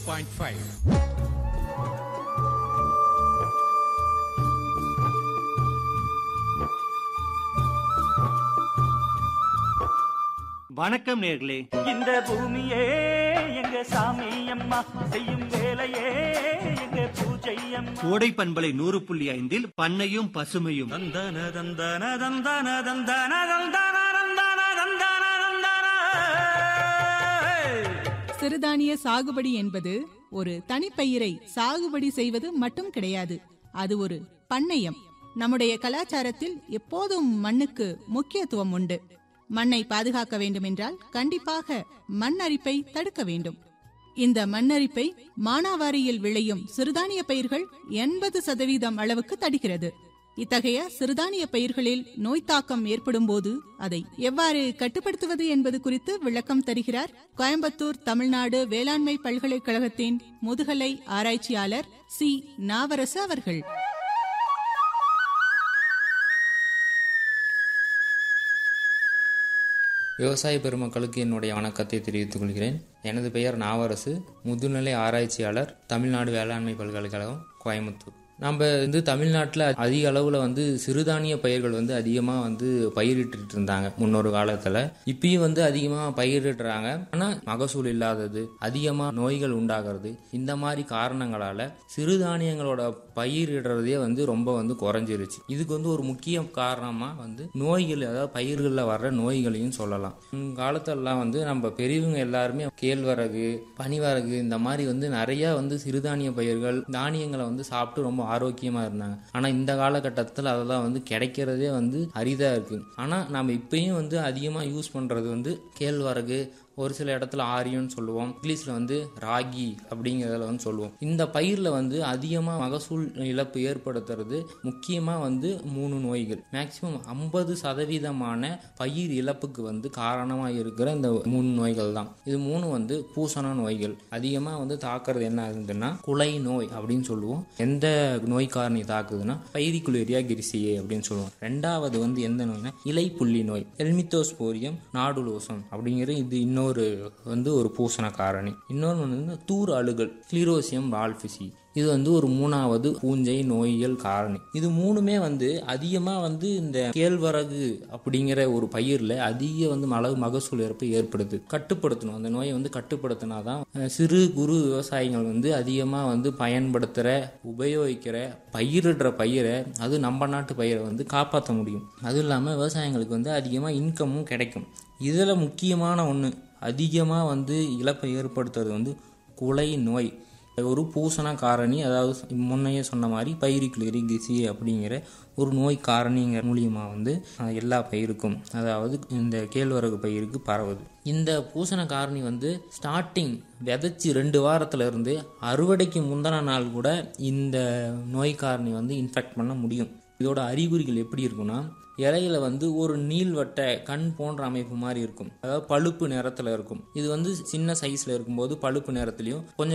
point five வணக்கம் நேர்களே இந்த பூமியே எங்க சாமி அம்மா செய்யும் வேலையே எங்க பூஜை அம்மா கோடை பண்பலை நூறு புள்ளி ஐந்தில் பண்ணையும் பசுமையும் தந்தன தந்தன தந்தன தந்தன தந்தன தந்தன தந்தன தந்தன சிறுதானிய சாகுபடி என்பது ஒரு தனிப்பயிரை சாகுபடி செய்வது மட்டும் கிடையாது அது ஒரு பண்ணையம் நம்முடைய கலாச்சாரத்தில் எப்போதும் மண்ணுக்கு முக்கியத்துவம் உண்டு மண்ணை பாதுகாக்க வேண்டுமென்றால் கண்டிப்பாக மண் அரிப்பை தடுக்க வேண்டும் இந்த மண்ணரிப்பை மானாவாரியில் விளையும் சிறுதானிய பயிர்கள் எண்பது சதவீதம் அளவுக்கு தடுக்கிறது இத்தகைய சிறுதானிய பயிர்களில் நோய் தாக்கம் ஏற்படும் போது அதை எவ்வாறு கட்டுப்படுத்துவது என்பது குறித்து விளக்கம் தருகிறார் கோயம்புத்தூர் தமிழ்நாடு வேளாண்மை பல்கலைக்கழகத்தின் முதுகலை ஆராய்ச்சியாளர் சி நாவரசு அவர்கள் விவசாய பெருமக்களுக்கு என்னுடைய வணக்கத்தை தெரிவித்துக் கொள்கிறேன் எனது பெயர் நாவரசு முதுநிலை ஆராய்ச்சியாளர் தமிழ்நாடு வேளாண்மை பல்கலைக்கழகம் கோயம்புத்தூர் நம்ம வந்து தமிழ்நாட்டில் அதிக அளவில் வந்து சிறுதானிய பயிர்கள் வந்து அதிகமாக வந்து பயிரிட்டு இருந்தாங்க முன்னொரு காலத்தில் இப்பயும் வந்து அதிகமாக பயிரிடுறாங்க ஆனால் மகசூல் இல்லாதது அதிகமாக நோய்கள் உண்டாகிறது இந்த மாதிரி காரணங்களால் சிறுதானியங்களோட பயிரிடுறதே வந்து ரொம்ப வந்து குறைஞ்சிருச்சு இதுக்கு வந்து ஒரு முக்கிய காரணமாக வந்து நோய்கள் அதாவது பயிர்களில் வர்ற நோய்களையும் சொல்லலாம் காலத்தெல்லாம் வந்து நம்ம பெரியவங்க எல்லாருமே கேழ்வரகு பனிவரகு இந்த மாதிரி வந்து நிறைய வந்து சிறுதானிய பயிர்கள் தானியங்களை வந்து சாப்பிட்டு ரொம்ப ஆரோக்கியமாக இருந்தாங்க ஆனால் இந்த காலகட்டத்தில் அதெல்லாம் வந்து கிடைக்கிறதே வந்து அரிதாக இருக்குது ஆனால் நம்ம இப்பயும் வந்து அதிகமாக யூஸ் பண்ணுறது வந்து கேழ்வரகு ஒரு சில இடத்துல ஆரியம்னு சொல்லுவோம் இங்கிலீஷில் வந்து ராகி அப்படிங்கிறதுல வந்து சொல்லுவோம் இந்த பயிரில் வந்து அதிகமாக மகசூல் இழப்பு ஏற்படுத்துறது முக்கியமாக வந்து மூணு நோய்கள் மேக்சிமம் ஐம்பது சதவீதமான பயிர் இழப்புக்கு வந்து காரணமாக இருக்கிற இந்த மூணு நோய்கள் தான் இது மூணு வந்து பூசண நோய்கள் அதிகமாக வந்து தாக்குறது என்ன ஆகுதுன்னா குலை நோய் அப்படின்னு சொல்லுவோம் எந்த நோய் காரணி தாக்குதுன்னா பைரிகுலேரியா கிரிசியே அப்படின்னு சொல்லுவோம் ரெண்டாவது வந்து எந்த நோய்னா இலைப்புள்ளி நோய் எல்மித்தோஸ்போரியம் நாடுலோசம் அப்படிங்கிற இது இன்னொரு வந்து ஒரு பூசண காரணி இன்னொன்று வந்து தூர் அழுகல் கிளிரோசியம் வால்பிசி இது வந்து ஒரு மூணாவது பூஞ்சை நோயியல் காரணி இது மூணுமே வந்து அதிகமாக வந்து இந்த கேழ்வரகு அப்படிங்கிற ஒரு பயிரில் அதிக வந்து மழை மகசூல் இறப்பு ஏற்படுது கட்டுப்படுத்தணும் அந்த நோயை வந்து கட்டுப்படுத்தினா தான் அஹ், சிறு குறு விவசாயிகள் வந்து அதிகமாக வந்து பயன்படுத்துகிற உபயோகிக்கிற பயிரிடுற பயிரை அது நம்ம நாட்டு பயிரை வந்து காப்பாற்ற முடியும் அதுவும் இல்லாமல் விவசாயிகளுக்கு வந்து அதிகமாக இன்கமும் கிடைக்கும் இதில் முக்கியமான ஒன்று அதிகமாக வந்து இழப்பை ஏற்படுத்துறது வந்து குலை நோய் ஒரு பூசண காரணி அதாவது முன்னையே சொன்ன மாதிரி பயிரிக்குலேரி கிசி அப்படிங்கிற ஒரு நோய் காரணிங்கிற மூலியமாக வந்து அஹ், எல்லா பயிருக்கும் அதாவது இந்த கேழ்வரகு பயிருக்கு பரவுது இந்த பூசண காரணி வந்து ஸ்டார்டிங் விதைச்சி ரெண்டு வாரத்துல இருந்து அறுவடைக்கு முந்தின நாள் கூட இந்த நோய் காரணி வந்து இன்ஃபெக்ட் பண்ண முடியும் இதோட அறிகுறிகள் எப்படி இருக்கும்னா இலையில வந்து ஒரு நீள்வட்ட கண் போன்ற அமைப்பு மாதிரி இருக்கும் அதாவது பழுப்பு நிறத்துல இருக்கும் இது வந்து சின்ன சைஸ்ல இருக்கும்போது பழுப்பு நிறத்துலையும் கொஞ்சம்